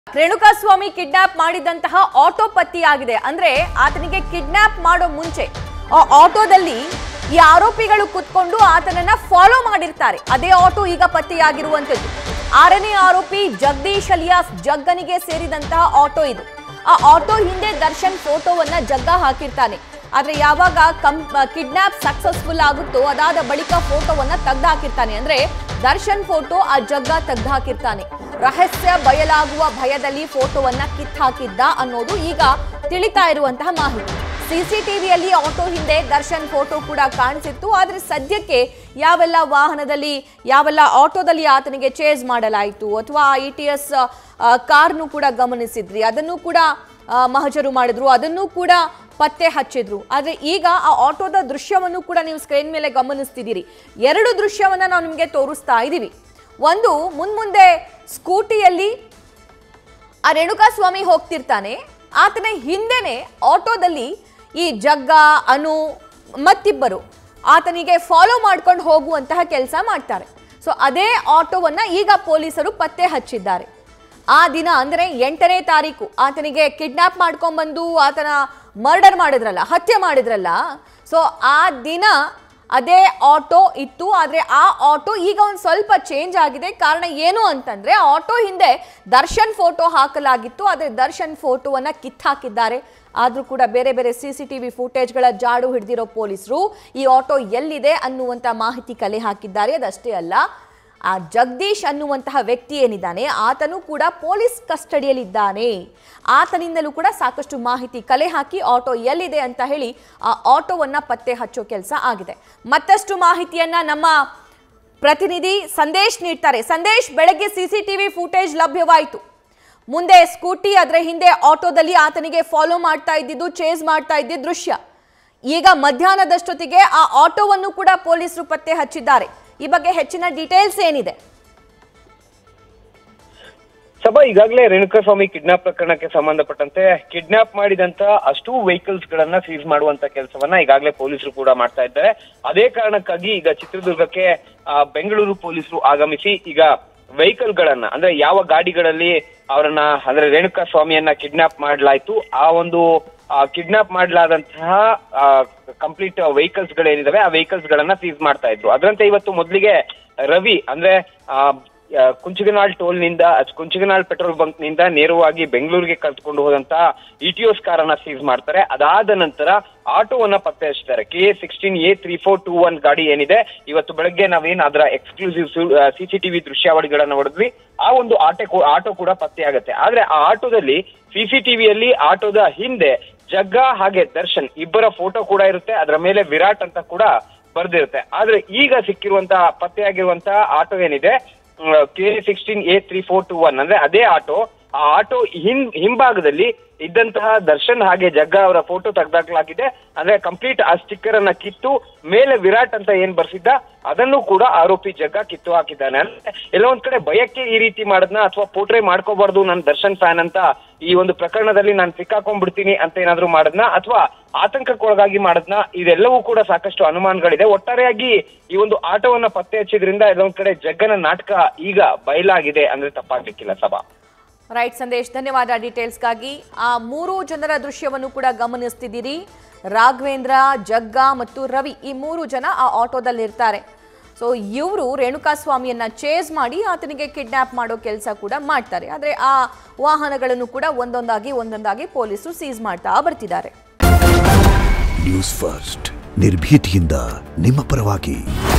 Renukaswamy kidnap ಮಾಡಿದಂತಹ auto ಪತ್ತೆಯಾಗಿದೆ ಅಂದ್ರೆ ಆತನಿಗೆ ಕಿಡ್ನಾಪ್ ಮಾಡೋ ಮುಂಚೆ ಆ ಆಟೋದಲ್ಲಿ ಈ ಆರೋಪಿಗಳು ಕುತ್ಕೊಂಡು ಆತನನ್ನ ಫಾಲೋ ಮಾಡಿರ್ತಾರೆ ಅದೇ ಆಟೋ ಈಗ ಪತ್ತೆಯಾಗಿರುವಂತದ್ದು ಆರನೇ ಆರೋಪಿ ಜಗದೀಶ್ ಅಲಿಯಾಸ್ ಜಗ್ಗನಿಗೆ ಸೇರಿದಂತಹ ಆಟೋ ಇದು ಆ ಆಟೋ ಹಿಂದೆ ದರ್ಶನ್ ಫೋಟೋವನ್ನ ಜಗ್ಗ ಹಾಕಿರ್ತಾನೆ ಆದ್ರೆ ಯಾವಾಗ ಕಂ ಕಿಡ್ನಾಪ್ ಸಕ್ಸಸ್ಫುಲ್ ಆಗುತ್ತೋ ಅದಾದ ಬಳಿಕ ಫೋಟೋವನ್ನ ತೆಗ್ದು ಹಾಕಿರ್ತಾನೆ ಅಂದ್ರೆ ದರ್ಶನ್ ಫೋಟೋ ಆ ಜಗ್ಗ ತೆಗ್ದು ಹಾಕಿರ್ತಾನೆ ರಹಸ್ಯ ಬಯಲಾಗುವ ಭಯದಲ್ಲಿ ಫೋಟೋವನ್ನ ಕಿತ್ ಹಾಕಿದ್ದ ಅನ್ನೋದು ಈಗ ತಿಳಿತಾ ಇರುವಂತಹ ಮಾಹಿತಿ ಸಿಸಿಟಿವಿಯಲ್ಲಿ ಆಟೋ ಹಿಂದೆ ದರ್ಶನ್ ಫೋಟೋ ಕೂಡ ಕಾಣಿಸಿತ್ತು ಆದ್ರೆ ಸದ್ಯಕ್ಕೆ ಯಾವೆಲ್ಲ ವಾಹನದಲ್ಲಿ ಯಾವೆಲ್ಲ ಆಟೋದಲ್ಲಿ ಆತನಿಗೆ ಚೇಸ್ ಮಾಡಲಾಯಿತು ಅಥವಾ ಇ ಟಿ ಎಸ್ ಕಾರ್ನು ಕೂಡ ಗಮನಿಸಿದ್ರಿ ಅದನ್ನು ಕೂಡ ಆ, ಮಹಜರು ಮಾಡಿದ್ರು ಅದನ್ನು ಕೂಡ ಪತ್ತೆ ಹಚ್ಚಿದ್ರು ಆದ್ರೆ ಈಗ ಆ ಆಟೋದ ದೃಶ್ಯವನ್ನು ಕೂಡ ನೀವು ಸ್ಕ್ರೀನ್ ಮೇಲೆ ಗಮನಿಸ್ತಿದ್ದೀರಿ ಎರಡು ದೃಶ್ಯವನ್ನ ನಾವು ನಿಮಗೆ ತೋರಿಸ್ತಾ ಇದ್ದೀವಿ ಒಂದು ಮುನ್ಮುಂದೆ ಸ್ಕೂಟಿಯಲ್ಲಿ ಆ ರೇಣುಕಾಸ್ವಾಮಿ ಹೋಗ್ತಿರ್ತಾನೆ ಆತನ ಹಿಂದೆನೆ ಆಟೋದಲ್ಲಿ ಈ ಜಗ್ಗ ಅನು ಮತ್ತಿಬ್ಬರು ಆತನಿಗೆ ಫಾಲೋ ಮಾಡ್ಕೊಂಡು ಹೋಗುವಂತಹ ಕೆಲಸ ಮಾಡ್ತಾರೆ ಸೊ ಅದೇ ಆಟೋವನ್ನ ಈಗ ಪೊಲೀಸರು ಪತ್ತೆ ಹಚ್ಚಿದ್ದಾರೆ ಆ ದಿನ ಅಂದರೆ ಎಂಟನೇ ತಾರೀಕು ಆತನಿಗೆ ಕಿಡ್ನಾಪ್ ಮಾಡ್ಕೊಂಡ್ಬಂದು ಆತನ ಮರ್ಡರ್ ಮಾಡಿದ್ರಲ್ಲ ಹತ್ಯೆ ಮಾಡಿದ್ರಲ್ಲ ಸೊ ಆ ದಿನ ಅದೇ ಆಟೋ ಇತ್ತು ಆದರೆ ಆ ಆಟೋ ಈಗ ಒಂದು ಸ್ವಲ್ಪ ಚೇಂಜ್ ಆಗಿದೆ ಕಾರಣ ಏನು ಅಂತಂದ್ರೆ ಆ ಆಟೋ ಹಿಂದೆ ದರ್ಶನ್ ಫೋಟೋ ಹಾಕಲಾಗಿತ್ತು ಆದರೆ ದರ್ಶನ್ ಫೋಟೋವನ್ನ ಕಿತ್ತಾಕಿದ್ದಾರೆ ಆದರೂ ಕೂಡ ಬೇರೆ ಬೇರೆ ಸಿ ಸಿ ಟಿ ವಿ ಫುಟೇಜ್ಗಳ ಜಾಡು ಹಿಡಿದಿರೋ ಪೊಲೀಸರು ಈ ಆಟೋ ಎಲ್ಲಿದೆ ಅನ್ನುವಂಥ ಮಾಹಿತಿ ಕಲೆ ಹಾಕಿದ್ದಾರೆ ಅದಷ್ಟೇ ಅಲ್ಲ ಆ ಜಗದೀಶ್ ಅನ್ನುವಂತಹ ವ್ಯಕ್ತಿ ಏನಿದ್ದಾನೆ ಆತನು ಕೂಡ ಪೊಲೀಸ್ ಕಸ್ಟಡಿಯಲ್ಲಿದ್ದಾನೆ ಆತನಿಂದಲೂ ಕೂಡ ಸಾಕಷ್ಟು ಮಾಹಿತಿ ಕಲೆ ಹಾಕಿ ಆಟೋ ಎಲ್ಲಿದೆ ಅಂತ ಹೇಳಿ ಆ ಆಟೋವನ್ನ ಪತ್ತೆ ಹಚ್ಚೋ ಕೆಲಸ ಆಗಿದೆ ಮತ್ತಷ್ಟು ಮಾಹಿತಿಯನ್ನ ನಮ್ಮ ಪ್ರತಿನಿಧಿ ಸಂದೇಶ್ ನೀಡ್ತಾರೆ ಸಂದೇಶ್ ಬೆಳಗ್ಗೆ ಸಿಸಿಟಿವಿ ಫುಟೇಜ್ ಲಭ್ಯವಾಯಿತು ಮುಂದೆ ಸ್ಕೂಟಿ ಅದರ ಹಿಂದೆ ಆಟೋದಲ್ಲಿ ಆತನಿಗೆ ಫಾಲೋ ಮಾಡ್ತಾ ಇದ್ದಿದ್ದು ಚೇಸ್ ಮಾಡ್ತಾ ಇದ್ದಿದ್ದ ದೃಶ್ಯ ಈಗ ಮಧ್ಯಾಹ್ನದಷ್ಟೊತ್ತಿಗೆ ಆ ಆಟೋವನ್ನು ಕೂಡ ಪೊಲೀಸರು ಪತ್ತೆ ಹಚ್ಚಿದ್ದಾರೆ ಈ ಬಗ್ಗೆ ಹೆಚ್ಚಿನ ಡೀಟೇಲ್ಸ್ ಏನಿದೆ ಸಭಾ ಈಗಾಗಲೇ ರೇಣುಕಾಸ್ವಾಮಿ ಕಿಡ್ನಾಪ್ ಪ್ರಕರಣಕ್ಕೆ ಸಂಬಂಧಪಟ್ಟಂತೆ ಕಿಡ್ನಾಪ್ ಮಾಡಿದಂತ ಅಷ್ಟು ವೆಹಿಕಲ್ಸ್ ಗಳನ್ನ ಸೀಸ್ ಮಾಡುವಂತ ಕೆಲಸವನ್ನ ಈಗಾಗಲೇ ಪೊಲೀಸರು ಕೂಡ ಮಾಡ್ತಾ ಇದ್ದಾರೆ ಅದೇ ಕಾರಣಕ್ಕಾಗಿ ಈಗ ಚಿತ್ರದುರ್ಗಕ್ಕೆ ಆ, ಬೆಂಗಳೂರು ಪೊಲೀಸರು ಆಗಮಿಸಿ ಈಗ ವೆಹಿಕಲ್ ಗಳನ್ನ ಅಂದ್ರೆ ಯಾವ ಗಾಡಿಗಳಲ್ಲಿ ಅವರನ್ನ ಅಂದ್ರೆ ರೇಣುಕಾ ಸ್ವಾಮಿಯನ್ನ ಕಿಡ್ನಾಪ್ ಮಾಡಲಾಯ್ತು ಆ ಒಂದು ಕಿಡ್ನಾಪ್ ಮಾಡಲಾದಂತಹ ಕಂಪ್ಲೀಟ್ ವೆಹಿಕಲ್ಸ್ ಗಳೇನಿದಾವೆ ಆ ವೆಹಿಕಲ್ಸ್ ಗಳನ್ನ ಸೀಸ್ ಮಾಡ್ತಾ ಇದ್ರು ಅದರಂತೆ ಇವತ್ತು ಮೊದಲಿಗೆ ರವಿ ಅಂದ್ರೆ ಆ, ಆ, ಕುಂಚಗನಾಳ್ ಟೋಲ್ ನಿಂದ ಅಚ್- ಕುಂಚಗನಾಳ್ ಪೆಟ್ರೋಲ್ ಬಂಕ್ ನಿಂದ ನೇರವಾಗಿ ಬೆಂಗಳೂರಿಗೆ ಕರೆದುಕೊಂಡು ಹೋದಂತ ಇಟಿಒಸ್ ಕಾರನ್ನ ಸೀಸ್ ಮಾಡ್ತಾರೆ ಅದಾದ ನಂತರ ಆಟೋವನ್ನ ಪತ್ತೆ ಹಚ್ತಾರೆ K A sixteen A three four two one ಗಾಡಿ ಏನಿದೆ ಇವತ್ತು ಬೆಳಗ್ಗೆ ನಾವೇನ್ ಅದರ ಎಕ್ಸ್ಕ್ಲೂಸಿವ್ ಸಿಸಿಟಿವಿ ದೃಶ್ಯಾವಳಿಗಳನ್ನ ಹೊಡೆದ್ವಿ ಆ ಒಂದು ಆಟೋ ಆಟೋ ಕೂಡ ಪತ್ತೆ ಆಗುತ್ತೆ ಆದ್ರೆ ಆ ಆಟೋದಲ್ಲಿ ಸಿಸಿಟಿವಿಯಲ್ಲಿ ಆಟೋದ ಹಿಂದೆ ಜಗ್ಗ ಹಾಗೆ ದರ್ಶನ್ ಇಬ್ಬರ ಫೋಟೋ ಕೂಡ ಇರುತ್ತೆ ಅದರ ಮೇಲೆ ವಿರಾಟ್ ಅಂತ ಕೂಡ ಬರ್ದಿರುತ್ತೆ ಆದ್ರೆ ಈಗ ಸಿಕ್ಕಿರುವಂತಹ ಪತ್ತೆಯಾಗಿರುವಂತಹ ಆಟೋ ಏನಿದೆ K sixteen A three four two one ಅಂದ್ರೆ ಅದೇ ಆಟೋ ಆ ಆಟೋ ಹಿಂ ಹಿಂಭಾಗದಲ್ಲಿ ಇದ್ದಂತಹ ದರ್ಶನ್ ಹಾಗೆ ಜಗ್ಗ ಅವರ ಫೋಟೋ ತೆಗೆದಾಕಲಾಗಿದೆ ಅಂದ್ರೆ ಕಂಪ್ಲೀಟ್ ಆ ಸ್ಟಿಕ್ಕರ್ ಅನ್ನ ಕಿತ್ತು ಮೇಲೆ ವಿರಾಟ್ ಅಂತ ಏನ್ ಬರ್ಸಿದ್ದ ಅದನ್ನು ಕೂಡ ಆರೋಪಿ ಜಗ್ಗ ಕಿತ್ತು ಹಾಕಿದ್ದಾನೆ ಅಂದ್ರೆ ಎಲ್ಲೋ ಒಂದ್ ಕಡೆ ಭಯಕ್ಕೆ ಈ ರೀತಿ ಮಾಡದ್ನ ಅಥವಾ ಪೋಟ್ರೆ ಮಾಡ್ಕೋಬಾರ್ದು ನಾನು ದರ್ಶನ್ ಫ್ಯಾನ್ ಅಂತ ಈ ಒಂದು ಪ್ರಕರಣದಲ್ಲಿ ನಾನು ಸಿಕ್ಕಾಕೊಂಡ್ಬಿಡ್ತೀನಿ ಅಂತ ಏನಾದ್ರು ಮಾಡದ್ನ ಅಥವಾ ಆತಂಕಕ್ಕೊಳಗಾಗಿ ಮಾಡದ್ನ ಇದೆಲ್ಲವೂ ಕೂಡ ಸಾಕಷ್ಟು ಅನುಮಾನಗಳಿದೆ ಒಟ್ಟಾರೆಯಾಗಿ ಈ ಒಂದು ಆಟೋವನ್ನ ಪತ್ತೆ ಹಚ್ಚಿದ್ರಿಂದ ಎಲ್ಲೋ ಒಂದ್ ಕಡೆ ಜಗ್ಗನ ನಾಟಕ ಈಗ ಬಯಲಾಗಿದೆ ಅಂದ್ರೆ ತಪ್ಪಾಗ್ಲಿಕ್ಕಿಲ್ಲ ಸಭಾ ರೈಟ್ ಸಂದೇಶ್ ಧನ್ಯವಾದ ಡೀಟೇಲ್ಸ್ಗಾಗಿ ಆ ಮೂರು ಜನರ ದೃಶ್ಯವನ್ನು ಕೂಡ ಗಮನಿಸ್ತಿದ್ದೀರಿ ರಾಘವೇಂದ್ರ ಜಗ್ಗ ಮತ್ತು ರವಿ ಈ ಮೂರು ಜನ ಆ ಆಟೋದಲ್ಲಿ ಇರ್ತಾರೆ ಸೊ ಇವರು ರೇಣುಕಾಸ್ವಾಮಿಯನ್ನ ಚೇಸ್ ಮಾಡಿ ಆತನಿಗೆ ಕಿಡ್ನಾಪ್ ಮಾಡೋ ಕೆಲಸ ಕೂಡ ಮಾಡ್ತಾರೆ ಆದರೆ ಆ ವಾಹನಗಳನ್ನು ಕೂಡ ಒಂದೊಂದಾಗಿ ಒಂದೊಂದಾಗಿ ಪೊಲೀಸರು ಸೀಸ್ ಮಾಡ್ತಾ ಬರ್ತಿದ್ದಾರೆ ನ್ಯೂಸ್ ಫಸ್ಟ್ ನಿರ್ಭೀತಿಯಿಂದ ನಿಮ್ಮ ಪರವಾಗಿ